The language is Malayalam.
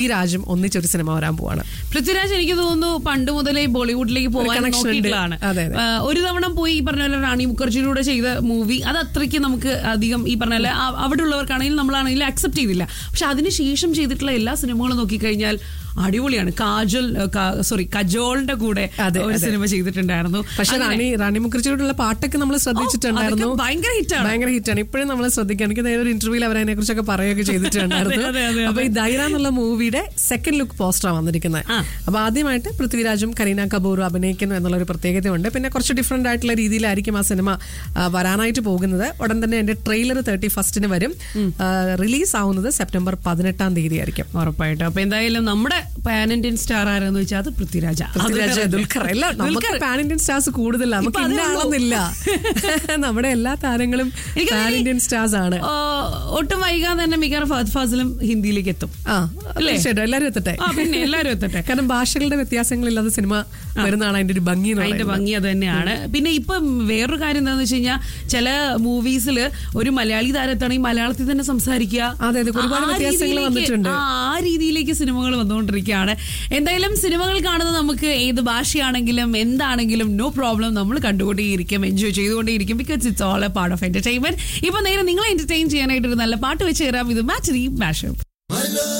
ഈ രാജ്യം ഒന്നിച്ചൊരു സിനിമ വരാൻ പോവാണ് പൃഥ്വിരാജ് എനിക്ക് തോന്നുന്നു പണ്ട് മുതലേ ബോളിവുഡിലേക്ക് പോകാൻ connection ഉണ്ട്. നോക്കിയിട്ടുള്ളതാണ് അതെ, അതെ. ആ, ഒരു തവണ പോയി ഈ പറഞ്ഞ പോലെ റാണി മുഖർജിയിലൂടെ ചെയ്ത മൂവി അത് അത്രയ്ക്ക് നമുക്ക് അധികം ഈ പറഞ്ഞ പോലെ ആ- അവിടെ ഉള്ളവർക്കാണെങ്കിലും നമ്മളാണെങ്കിലും അക്സെപ്റ്റ് ചെയ്തില്ല പക്ഷെ അതിനുശേഷം ചെയ്തിട്ടുള്ള എല്ലാ സിനിമകളും നോക്കിക്കഴിഞ്ഞാൽ അടിപൊളിയാണ് കാജൽ സോറി കജോളിന്റെ കൂടെ അതെ, ഒരു അതെ. സിനിമ ചെയ്തിട്ടുണ്ടായിരുന്നു പക്ഷെ റാണി റാണി മുഖർജിയോടുള്ള പാട്ടൊക്കെ നമ്മൾ ശ്രദ്ധിച്ചിട്ടുണ്ടായിരുന്നു അതൊക്കെ ഭയങ്കര ഹിറ്റാണ് ഭയങ്കര ഹിറ്റാണ് ഇപ്പോഴും നമ്മൾ ശ്രദ്ധിക്കുക എനിക്ക് നേരെ ഒരു ഇന്റർവ്യൂവിൽ അവർ അതിനെ കുറിച്ചൊക്കെ പറയുകയൊക്കെ ചെയ്തിട്ടുണ്ടായിരുന്നു അതെ, അതെ, അതെ, അപ്പൊ ഈ ദൈറ എന്നുള്ള മൂവിയുടെ സെക്കൻഡ് ലുക്ക് പോസ്റ്ററാണ് വന്നിരിക്കുന്നത് ആ. അപ്പൊ ആദ്യമായിട്ട് പൃഥ്വിരാജും കരീന കപൂറും അഭിനയിക്കുന്നു എന്നുള്ള ഒരു പ്രത്യേകതയുണ്ട് പിന്നെ കുറച്ച് ഡിഫറെന്റ് ആയിട്ടുള്ള രീതിയിലായിരിക്കും ആ സിനിമ ആ, വരാനായിട്ട് പോകുന്നത് ഉടൻ തന്നെ എന്റെ ട്രെയിലർ തേർട്ടി ഫസ്റ്റിന് വരും റിലീസ് ആവുന്നത് സെപ്റ്റംബർ പതിനെട്ടാം തീയതി ആയിരിക്കും ഉറപ്പായിട്ടും അപ്പൊ എന്തായാലും നമ്മുടെ പാൻ ഇന്ത്യൻ സ്റ്റാർ ആരെന്ന് വെച്ചാൽ അത് പൃഥ്വിരാജ പൃഥ്വിരാജ് ദുൽഖർ എല്ലാം നമുക്ക് പാൻ ഇന്ത്യൻ സ്റ്റാർസ് കൂടുതലാണ് നമുക്ക് ഇപ്പൊ അതേ ഇന്ന ഉള്ളൂ. ആളെന്നില്ല നമ്മുടെ എല്ലാ താരങ്ങളും എനിക്ക് പാൻ ഇന്ത്യൻ സ്റ്റാർസ് ആണ് ആ, ഒട്ടും വൈകാതെ തന്നെ മിക്കവാറും ഫഹദ് ഫാസിലും ഹിന്ദിയിലേക്ക് എത്തും ആ അല്ലേ? തീർച്ചയായിട്ടും എല്ലാവരും എത്തട്ടെ ആ പിന്നെ എല്ലാവരും എത്തട്ടെ കാരണം ഭാഷകളുടെ വ്യത്യാസങ്ങളില്ലാതെ സിനിമ വരുന്നതാണ് അതിന്റെ ഒരു ഭംഗി എന്ന് അതിന്റെ പറയുന്നത്. ഭംഗി അത് തന്നെയാണ് പിന്നെ ഇപ്പം വേറൊരു കാര്യം എന്താണെന്ന് വെച്ച് കഴിഞ്ഞാൽ ചില മൂവീസിൽ ഒരു മലയാളി താരത്താണെങ്കിൽ മലയാളത്തിൽ തന്നെ സംസാരിക്കുക അതെ, അതെ, ഒരുപാട് ആ വ്യത്യാസങ്ങൾ രീതിയിലേക്ക് വന്നിട്ടുണ്ട്. ആ ആ രീതിയിലേക്ക് സിനിമകൾ വന്നുകൊണ്ടിരിക്കുകയാണ് എന്തായാലും സിനിമകൾ കാണുന്നത് നമുക്ക് ഏത് ഭാഷയാണെങ്കിലും എന്താണെങ്കിലും നോ പ്രോബ്ലം നമ്മൾ കണ്ടുകൊണ്ടേയിരിക്കും എൻജോയ് ചെയ്തുകൊണ്ടേയിരിക്കും because it's all a part of entertainment ഇപ്പൊ നേരെ നിങ്ങളെ എന്റർടൈൻ ചെയ്യാനായിട്ട് ഒരു നല്ല പാട്ട് വെച്ച് തരാം ഇത് മാച്ച് മാഷപ്പ്